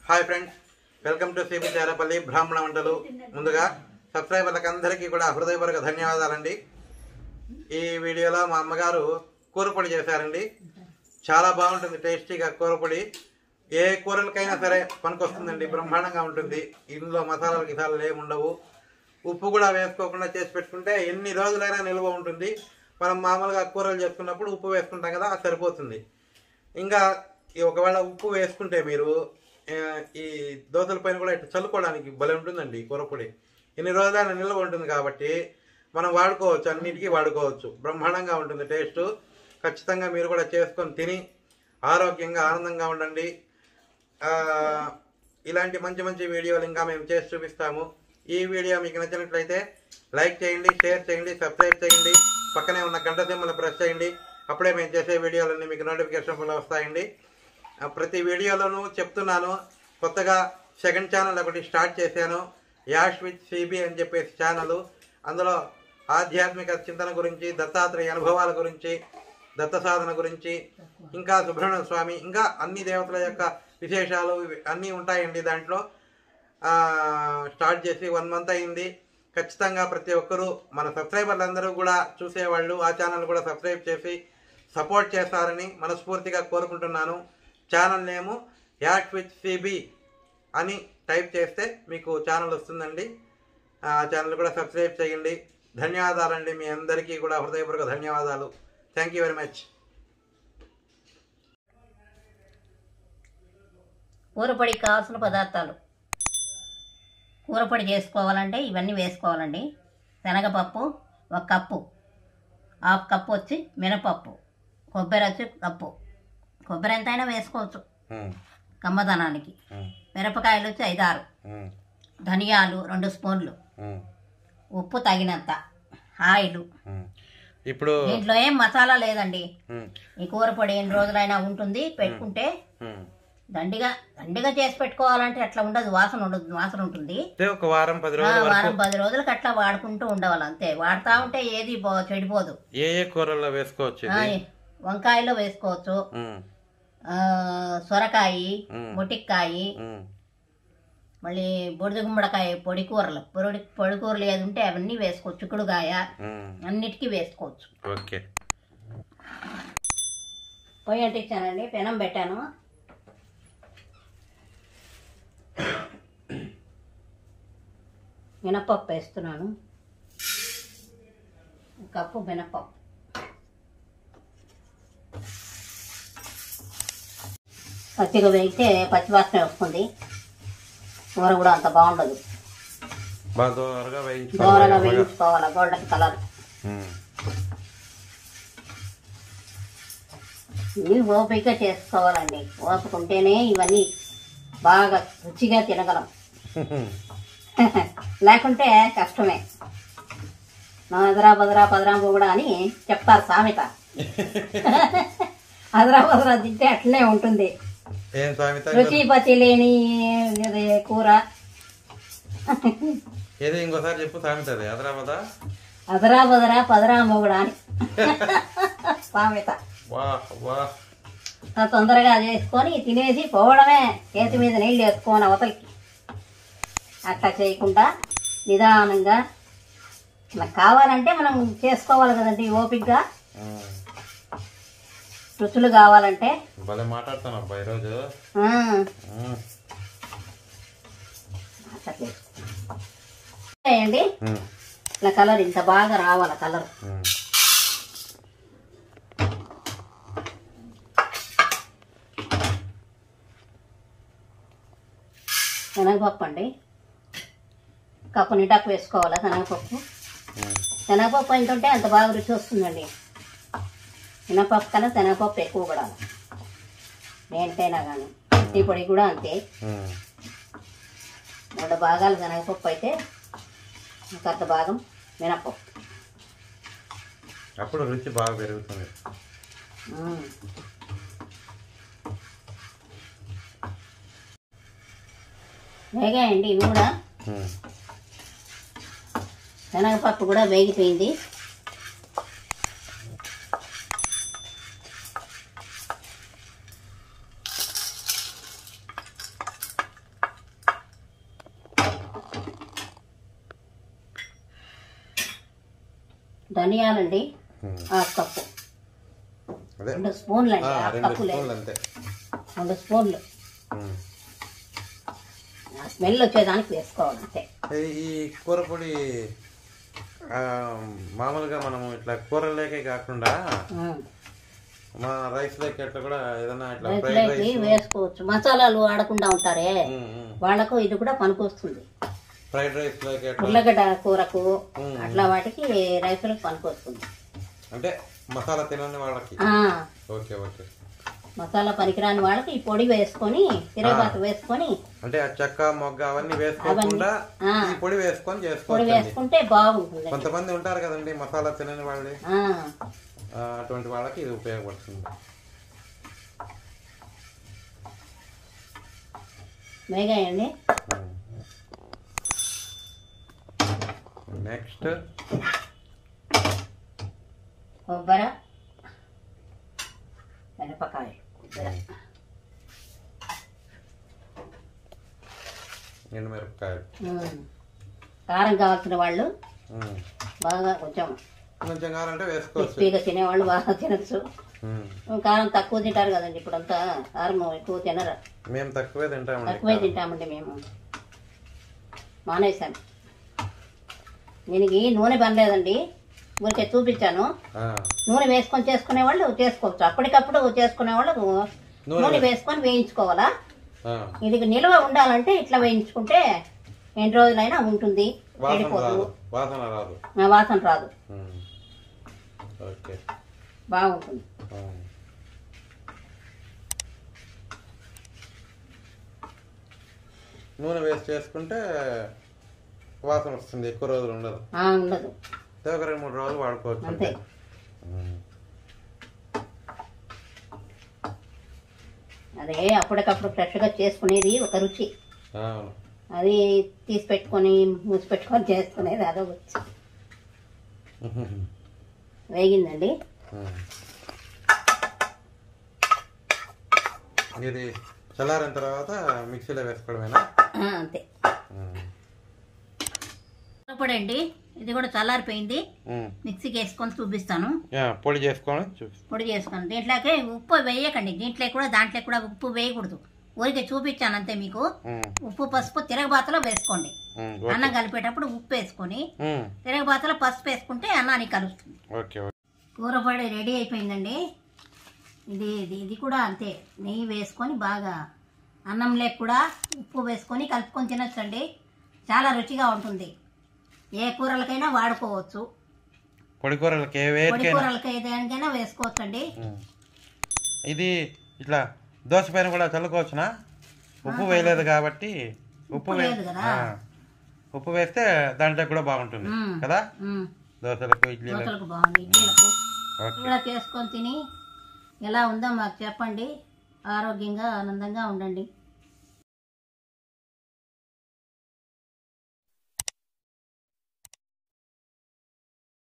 Hi friends welcome to CB Cherapalli బ్రాహ్మణ వంటలు ముందుగా సబ్స్క్రైబర్లకు అందరికీ కూడా హృదయపూర్వక ధన్యవాదాలండి ఈ వీడియోలో మా అమ్మగారు కూరపొడి చేశారండి చాలా బాగుంటుంది టేస్టీగా కూరపొడి ఏ కూరలకైనా సరే పనికొస్తుందండి బ్రహ్మాండంగా ఉంటుంది ఇందులో మసాలాలు గిసాలు ఏమి ఉండవు ఉప్పు కూడా వేసుకోకుండా చేసి పెట్టుకుంటే ఎన్ని రోజులైనా నిల్వ ఉంటుంది మనం మామూలుగా కూరలు చేసుకున్నప్పుడు ఉప్పు వేసుకుంటాం కదా అది సరిపోతుంది ఇంకా ఈ ఒకవేళ ఉప్పు వేసుకుంటే మీరు ఆ, ఈ దోశల పైన కూడా ఇట్లా చల్లుకోవడానికి భలే ఉంటుందండి ఈ కూరపొడి ఇన్ని రోజులైనా నిల్వ ఉంటుంది కాబట్టి మనం వాడుకోవచ్చు అన్నిటికీ వాడుకోవచ్చు బ్రహ్మాండంగా ఉంటుంది టేస్ట్ ఖచ్చితంగా మీరు కూడా చేసుకొని తిని ఆరోగ్యంగా ఆనందంగా ఉండండి ఆ, ఇలాంటి మంచి మంచి వీడియోలు ఇంకా మేము చేసి చూపిస్తాము ఈ వీడియో మీకు నచ్చినట్లయితే లైక్ చేయండి షేర్ చేయండి సబ్స్క్రైబ్ చేయండి పక్కనే ఉన్న గంట సింబల్ ప్రెస్ చేయండి అప్పుడే మేము చేసే వీడియోలన్నీ మీకు నోటిఫికేషన్ వస్తాయండి ఆ, ప్రతి వీడియోలోనూ చెప్తున్నాను కొత్తగా సెకండ్ ఛానల్ ఒకటి స్టార్ట్ చేశాను యాష్ విత్ సిబి అని చెప్పేసి ఛానల్ అందులో ఆధ్యాత్మిక చింతన గురించి దత్తాత్రేయ అనుభవాల గురించి దత్త సాధన గురించి ఇంకా సుబ్రహ్మణ్య స్వామి ఇంకా అన్ని దేవతల యొక్క విశేషాలు ఇవి అన్నీ ఉంటాయండి దాంట్లో ఆ, స్టార్ట్ చేసి వన్ మంత్ అయింది ఖచ్చితంగా ప్రతి ఒక్కరూ మన సబ్స్క్రైబర్లు అందరూ కూడా చూసేవాళ్ళు ఆ ఛానల్ కూడా సబ్స్క్రైబ్ చేసి సపోర్ట్ చేస్తారని మనస్ఫూర్తిగా కోరుకుంటున్నాను ఛానల్ నేము యాక్ విత్ సిబి అని టైప్ చేస్తే మీకు ఛానల్ వస్తుందండి ఆ ఛానల్ కూడా సబ్స్క్రైబ్ చేయండి ధన్యవాదాలండి మీ అందరికీ కూడా హృదయపూర్వక ధన్యవాదాలు థ్యాంక్ యూ వెరీ మచ్ కూరపొడికి కావాల్సిన పదార్థాలు కూరపొడి చేసుకోవాలంటే ఇవన్నీ వేసుకోవాలండి శనగపప్పు ఒక కప్పు హాఫ్ కప్పు వచ్చి మినపప్పు కొబ్బరి వచ్చి కప్పు కొబ్బరి ఎంతైనా వేసుకోవచ్చు కమ్మదనానికి మిరపకాయలు వచ్చి ఐదారు ధనియాలు రెండు స్పూన్లు ఉప్పు తగినంత ఆయిల్ ఇప్పుడు దీంట్లో ఏం మసాలా లేదండి ఈ కూరపొడి ఎన్ని రోజులైనా ఉంటుంది పెట్టుకుంటే దండిగా దండిగా చేసి పెట్టుకోవాలంటే అట్లా ఉండదు వాసన ఉండదు వాసన ఉంటుంది అంటే ఒక వారం పది ఆ, రోజుల వారం వరకు పది రోజులకి అట్లా వాడుకుంటూ ఉండవాలి అంతే వాడుతా ఉంటే ఏది బో- చెడిపోదు ఏ ఏ కూరల్లో వేసుకోవచ్చు ఆ, ఇది వంకాయలో వేసుకోవచ్చు ఉమ్, ఆ, సొరకాయ మ్. మొటిక్కాయ ఉమ్, మళ్ళీ బొడిద గుమ్మడికాయ పొడి కూరలు పొడి పొడి కూరలు ఏది ఉంటే అవన్నీ వేసుకోవచ్చు చిక్కుడుగాయ ఉమ్, అన్నిటికీ వేసుకోవచ్చు ఓకే పొయ్యి అంటించానండి పెనం పెట్టాను మినపప్పు వేస్తున్నాను ఒక కప్పు మినపప్పు పచ్చిగా వేగితే పచ్చివాసన వస్తుంది కూర కూడా అంత బాగుండదు బాగా దూరంగా దూరంగా వేయించుకోవాలి వేయించుకోవాలి గోల్డెన్ కలర్ ఉమ్, ఇవి ఓపిక చేసుకోవాలండి ఓపిక ఉంటేనే ఇవన్నీ బాగా రుచిగా తినగలం లేకుంటే కష్టమే నా అదరా బదరా పదరా కూడా అని చెప్తారు సామెత అదరా బదరా తింటే అట్లనే ఉంటుంది ఏం సామెత రుచి పతి లేని ఇది కూర ఏది ఇంకోసారి చెప్పు సామెత అది హైదరాబాదా అదరా బదరా పదరా మొగుడా అని సామెత వా వా ఆ తొందరగా చేసుకొని తినేసి పోవడమే చేతి మీద నీళ్ళు వేసుకొని అవతలికి అట్లా చేయకుండా నిదానంగా మనకు కావాలంటే మనం చేసుకోవాలి కదండి ఓపికగా ఉమ్, రుచులు కావాలంటే భలే మాట్లాడుతాను అబ్బా ఈరోజు ఆ, ఉమ్, అట్లా చేసుకోండి ఉమ్, ఇట్లా కలర్ ఇంత బాగా రావాలి కలర్ ఉమ్. శనగపప్పు అండి కప్పు నిటాకు వేసుకోవాలా శనగపప్పు ఉమ్. శనగపప్పు ఎంత ఉంటే అంత బాగా రుచి వస్తుందండి మినపప్పు కన్నా శనగపప్పు ఎక్కువ కూడా దేనికైనా కానీ టీ పొడి కూడా అంతే ఉమ్. రెండు భాగాలు శనగపప్పు అయితే ఒక అర్ధ భాగం మినపప్పు అప్పుడు రుచి బాగా పెరుగుతుంది మ్మ్. వేగాయండి ఇవి కూడా ఉమ్. శనగపప్పు కూడా వేగిపోయింది ధనియాలండి ఉమ్. హాఫ్ కప్పు అదే రెండు స్పూన్లు ఆ, అండి హాఫ్ రెండు కప్పు లేదు స్పూన్లు అంతే రెండు స్పూన్లు ఉమ్. ఆ స్మెల్ వచ్చేదానికి వేసుకోవాలి అంతే ఈ- ఈ కూర పొడి ఆ, మామూలుగా మనము ఇట్లా కూరలేకే కాకుండా ఉమ్. మా రైస్ లేక ఇట్లా కూడా ఏదైనా ఇట్లా ఫ్రైడ్ రైతులకి రైస్ వేసుకోవచ్చు మసాలాలు వాడకుండా ఉంటారే వాళ్ళకు ఇది కూడా పనికొస్తుంది ఫ్రైడ్ రైస్ లేక ఇట్లా ఉర్లగడ్డ కూరకు ఉమ్. అట్లా వాటికి రైతులకు పనికొస్తుంది అంటే మసాలా తినని వాళ్ళకి ఆ, ఓకే ఓకే మసాలా పనికిరాని వాళ్ళకి ఈ పొడి వేసుకొని తిరగబాతు వేసుకొని అంటే ఆ చెక్క మొగ్గ అవన్నీ వేసుకోకుండా ఆ. ఈ పొడి వేసుకొని పొడి చేసుకోవచ్చు వేసుకుంటే బాగుంటుంది కొంతమంది ఉంటారు కదండి మసాలా తినని వాళ్ళు ఆ, ఆ, అటువంటి వాళ్ళకి ఇది ఉపయోగపడుతుంది వేగాయండి నెక్స్ట్ కొబ్బరి మిరపకాయలు కొబ్బరి ఎండుమిరపకాయలు ఉమ్. కారం కావాల్సిన వాళ్ళు ఉమ్. బాగా కొంచెం కొంచెం కావాలంటే వేసుకోవచ్చు క్రిస్పీగా తినేవాళ్ళు బాగా తినచ్చు ఉమ్. కారం తక్కువ తింటారు కదండి ఇప్పుడంతా కారం ఎక్కువ తినరు మేము తక్కువే తింటామండి తక్కువే తింటామండి మేము మానేశాం దీనికి నూనె పనిలేదండి ఊరికే చూపించాను ఆ, నూనె వేసుకొని చేసుకునే వాళ్ళు చేసుకోవచ్చు అప్పటికప్పుడు చేసుకునే వాళ్ళు నూనె నూనె వేసుకొని వేయించుకోవాలా ఆ. ఇది నిల్వ ఉండాలంటే ఇట్లా వేయించుకుంటే ఎన్ని రోజులైనా ఉంటుంది వాసన చెడిపోదు రాదు వాసన రాదు ఆ వాసన రాదు ఉమ్. ఓకే బాగుంటుంది ఆ. నూనె వేసి చేసుకుంటే వాసన వస్తుంది ఎక్కువ రోజులు ఉండదు ఆ, ఉండదు అదే ఒక రెండు మూడు రోజులు వాడుకోవచ్చు అంతే ఉమ్. అదే అప్పటికప్పుడు ఫ్రెష్గా చేసుకునేది ఒక రుచి అవును అది తీసి పెట్టుకొని మూసి పెట్టుకొని చేసుకునేది అదో రుచి వేగిందండి ఉమ్. ఇది చల్లారిన తర్వాత మిక్సీలో వేసుకోవడమేనా ఆ, అంతే ఉమ్. పొడండి ఇది కూడా చల్లారిపోయింది ఉమ్. మిక్సీకి వేసుకొని చూపిస్తాను యా, పొడి చేసుకొని చూ పొడి చేసుకొని దీంట్లోకి ఉప్పు వేయకండి దీంట్లో కూడా దాంట్లో కూడా ఉప్పు వేయకూడదు ఊరికే చూపించాను అంతే మీకు ఉమ్. ఉప్పు పసుపు తిరగబాతలో వేసుకోండి ఉమ్. అన్నం కలిపేటప్పుడు ఉప్పు వేసుకొని ఉమ్. తిరగబాతలో పసుపు వేసుకుంటే అన్నానికి కలుస్తుంది ఓకే ఓకే కూర పొడి రెడీ అయిపోయిందండి ఇది ఇది ఇది కూడా అంతే నెయ్యి వేసుకొని బాగా అన్నంలో కూడా ఉప్పు వేసుకొని కలుపుకొని తినొచ్చండి చాలా రుచిగా ఉంటుంది ఏ కూరలకైనా వాడుకోవచ్చు పొడి కూరలకి ఏ పొడి వేడికైనా కూరలకి దేనికైనా వేసుకోవచ్చండి ఉమ్. ఇది ఇట్లా దోశ పైన కూడా చల్లుకోవచ్చునా ఉప్పు వేయలేదు కాబట్టి ఉప్పు ఉప్పు వే- లేదు కదా. ఆ. ఉప్పు వేస్తే దాంట్లో కూడా బాగుంటుంది ఉమ్. కదా ఉమ్, దోశలకు ఇడ్లీలకు దోశలకు బాగుంది ఇడ్లీలకు ఓకే కూడా చేసుకొని తిని ఎలా ఉందో మాకు చెప్పండి ఆరోగ్యంగా ఆనందంగా ఉండండి